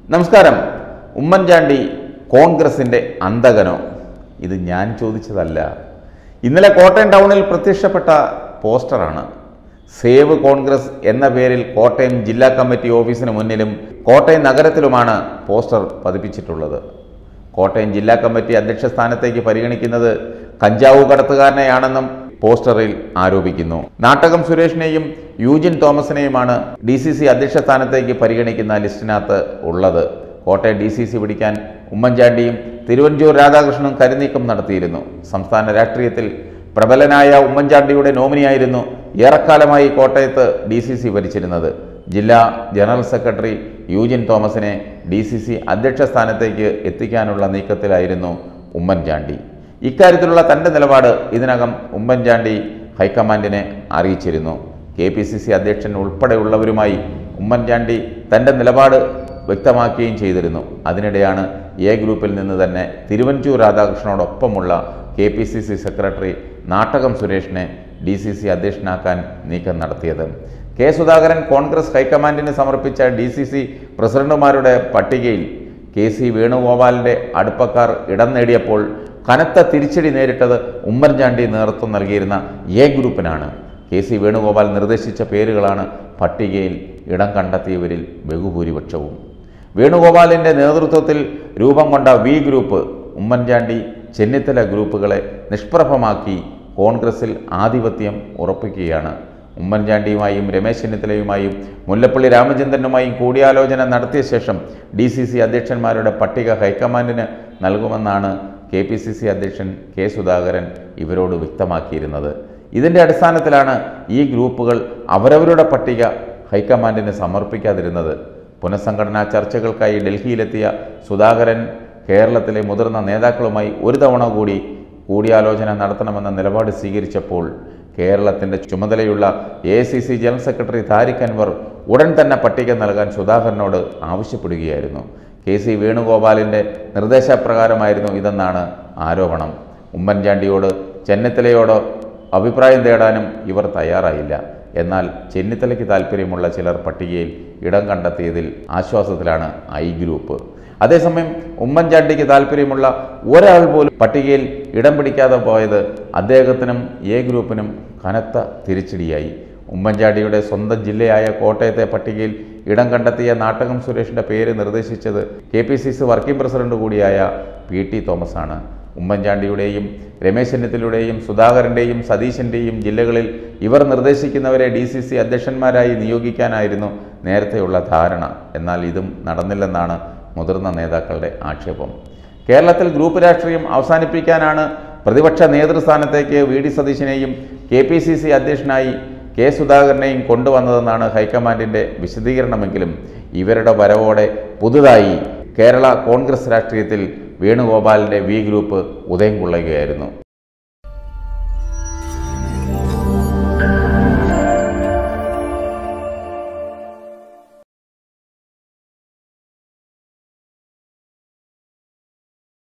നമസ്കാരം ഉമ്മൻചാണ്ടി കോൺഗ്രസിന്റെ അന്തകനോ ഇത് ഞാൻ ചോദിച്ചതല്ല ഇന്നലെ കോട്ടയം ടൗണിൽ പ്രത്യക്ഷപ്പെട്ട പോസ്റ്ററാണ് സേവ് കോൺഗ്രസ് എന്ന പേരിൽ കോട്ടയം ജില്ലാ കമ്മിറ്റി ഓഫീസിന് മുന്നിലും കോട്ടയം നഗരത്തിലുമാണ് പോസ്റ്റർ പതിപ്പിച്ചിട്ടുള്ളത് കോട്ടയം ജില്ലാ കമ്മിറ്റി അധ്യക്ഷ സ്ഥാനത്തേക്ക് പരിഗണിക്കുന്നത് കഞ്ചാവ് കടത്തുകാരനെയാണെന്നും പോസ്റ്ററിൽ ആരോപിക്കുന്നു നാട്ടകം സുരേഷിനെയും യൂജിൻ തോമസിനെയുമാണ് ഡി സി സി അധ്യക്ഷ സ്ഥാനത്തേക്ക് പരിഗണിക്കുന്ന ലിസ്റ്റിനകത്ത് ഉള്ളത് കോട്ടയം ഡി സി സി പിടിക്കാൻ ഉമ്മൻചാണ്ടിയും തിരുവഞ്ചൂർ രാധാകൃഷ്ണനും കരുനീക്കം നടത്തിയിരുന്നു സംസ്ഥാന രാഷ്ട്രീയത്തിൽ പ്രബലനായ ഉമ്മൻചാണ്ടിയുടെ നോമിനിയായിരുന്നു ഏറെക്കാലമായി കോട്ടയത്ത് ഡി സി സി ഭരിച്ചിരുന്നത് ജില്ലാ ജനറൽ സെക്രട്ടറി യൂജിൻ തോമസിനെ ഡി സി സി അധ്യക്ഷ സ്ഥാനത്തേക്ക് എത്തിക്കാനുള്ള നീക്കത്തിലായിരുന്നു ഉമ്മൻചാണ്ടി ഇക്കാര്യത്തിലുള്ള തൻ്റെ നിലപാട് ഇതിനകം ഉമ്മൻചാണ്ടി ഹൈക്കമാൻഡിനെ അറിയിച്ചിരുന്നു കെ പി സി സി അധ്യക്ഷൻ ഉൾപ്പെടെയുള്ളവരുമായി ഉമ്മൻചാണ്ടി തൻ്റെ നിലപാട് വ്യക്തമാക്കുകയും ചെയ്തിരുന്നു അതിനിടെയാണ് എ ഗ്രൂപ്പിൽ നിന്ന് തന്നെ തിരുവഞ്ചൂർ രാധാകൃഷ്ണനോടൊപ്പമുള്ള K P C C secretary Nattakom സുരേഷിനെ ഡി സി സി അധ്യക്ഷനാക്കാൻ നീക്കം നടത്തിയത് കെ സുധാകരൻ കോൺഗ്രസ് ഹൈക്കമാൻഡിന് സമർപ്പിച്ച ഡി സി സി പ്രസിഡന്റുമാരുടെ പട്ടികയിൽ കെ സി വേണുഗോപാലിൻ്റെ അടുപ്പക്കാർ ഇടം നേടിയപ്പോൾ കനത്ത തിരിച്ചടി നേരിട്ടത് ഉമ്മൻചാണ്ടി നേതൃത്വം നൽകിയിരുന്ന എ ഗ്രൂപ്പിനാണ് കെ സി വേണുഗോപാൽ നിർദ്ദേശിച്ച പേരുകളാണ് പട്ടികയിൽ ഇടം കണ്ടെത്തിയവരിൽ ബഹുഭൂരിപക്ഷവും വേണുഗോപാലിൻ്റെ നേതൃത്വത്തിൽ രൂപം കൊണ്ട വി ഗ്രൂപ്പ് ഉമ്മൻചാണ്ടി ചെന്നിത്തല ഗ്രൂപ്പുകളെ നിഷ്പ്രഭമാക്കി കോൺഗ്രസിൽ ആധിപത്യം ഉറപ്പിക്കുകയാണ് ഉമ്മൻചാണ്ടിയുമായും രമേശ് ചെന്നിത്തലയുമായും മുല്ലപ്പള്ളി രാമചന്ദ്രനുമായും കൂടിയാലോചന നടത്തിയ ശേഷം ഡി സി സി അധ്യക്ഷന്മാരുടെ പട്ടിക ഹൈക്കമാൻഡിന് നൽകുമെന്നാണ് കെ പി സി സി അധ്യക്ഷൻ കെ സുധാകരൻ ഇവരോട് വ്യക്തമാക്കിയിരുന്നത് ഇതിൻ്റെ അടിസ്ഥാനത്തിലാണ് ഈ ഗ്രൂപ്പുകൾ അവരവരുടെ പട്ടിക ഹൈക്കമാൻഡിന് സമർപ്പിക്കാതിരുന്നത് പുനഃസംഘടനാ ചർച്ചകൾക്കായി ഡൽഹിയിലെത്തിയ സുധാകരൻ കേരളത്തിലെ മുതിർന്ന നേതാക്കളുമായി ഒരു തവണ കൂടി കൂടിയാലോചന നടത്തണമെന്ന നിലപാട് സ്വീകരിച്ചപ്പോൾ കേരളത്തിൻ്റെ ചുമതലയുള്ള A C C general secretary Tariq Anwar ഉടൻ തന്നെ പട്ടിക നൽകാൻ സുധാകരനോട് ആവശ്യപ്പെടുകയായിരുന്നു കെ സി വേണുഗോപാലിൻ്റെ നിർദ്ദേശപ്രകാരമായിരുന്നു ഇതെന്നാണ് ആരോപണം ഉമ്മൻചാണ്ടിയോട് ചെന്നിത്തലയോടോ അഭിപ്രായം തേടാനും ഇവർ തയ്യാറായില്ല എന്നാൽ ചെന്നിത്തലയ്ക്ക് താല്പര്യമുള്ള ചിലർ പട്ടികയിൽ ഇടം കണ്ടെത്തിയതിൽ ആശ്വാസത്തിലാണ് ഐ ഗ്രൂപ്പ് അതേസമയം ഉമ്മൻചാണ്ടിക്ക് താല്പര്യമുള്ള ഒരാൾ പോലും പട്ടികയിൽ ഇടം പിടിക്കാതെ പോയത് അദ്ദേഹത്തിനും എ ഗ്രൂപ്പിനും കനത്ത തിരിച്ചടിയായി ഉമ്മൻചാണ്ടിയുടെ സ്വന്തം ജില്ലയായ കോട്ടയത്തെ പട്ടികയിൽ ഇടം കണ്ടെത്തിയ നാട്ടകം സുരേഷിൻ്റെ പേര് നിർദ്ദേശിച്ചത് K P C C working president കൂടിയായ പി ടി തോമസ് ആണ് ഉമ്മൻചാണ്ടിയുടെയും രമേശ് ചെന്നിത്തലയുടെയും സുധാകരൻ്റെയും സതീശൻ്റെയും ജില്ലകളിൽ ഇവർ നിർദ്ദേശിക്കുന്നവരെ ഡി സി സി അധ്യക്ഷന്മാരായി നിയോഗിക്കാനായിരുന്നു നേരത്തെയുള്ള ധാരണ എന്നാൽ ഇതും നടന്നില്ലെന്നാണ് മുതിർന്ന നേതാക്കളുടെ ആക്ഷേപം കേരളത്തിൽ ഗ്രൂപ്പ് രാഷ്ട്രീയം അവസാനിപ്പിക്കാനാണ് പ്രതിപക്ഷ നേതൃസ്ഥാനത്തേക്ക് വി ഡി സതീശനെയും കെ പി സി സി അധ്യക്ഷനായി കെ സുധാകരനെയും കൊണ്ടുവന്നതെന്നാണ് ഹൈക്കമാൻഡിൻ്റെ വിശദീകരണമെങ്കിലും ഇവരുടെ വരവോടെ പുതുതായി കേരള കോൺഗ്രസ് രാഷ്ട്രീയത്തിൽ വേണുഗോപാലിൻ്റെ വി ഗ്രൂപ്പ് ഉദയം കൊള്ളുകയായിരുന്നു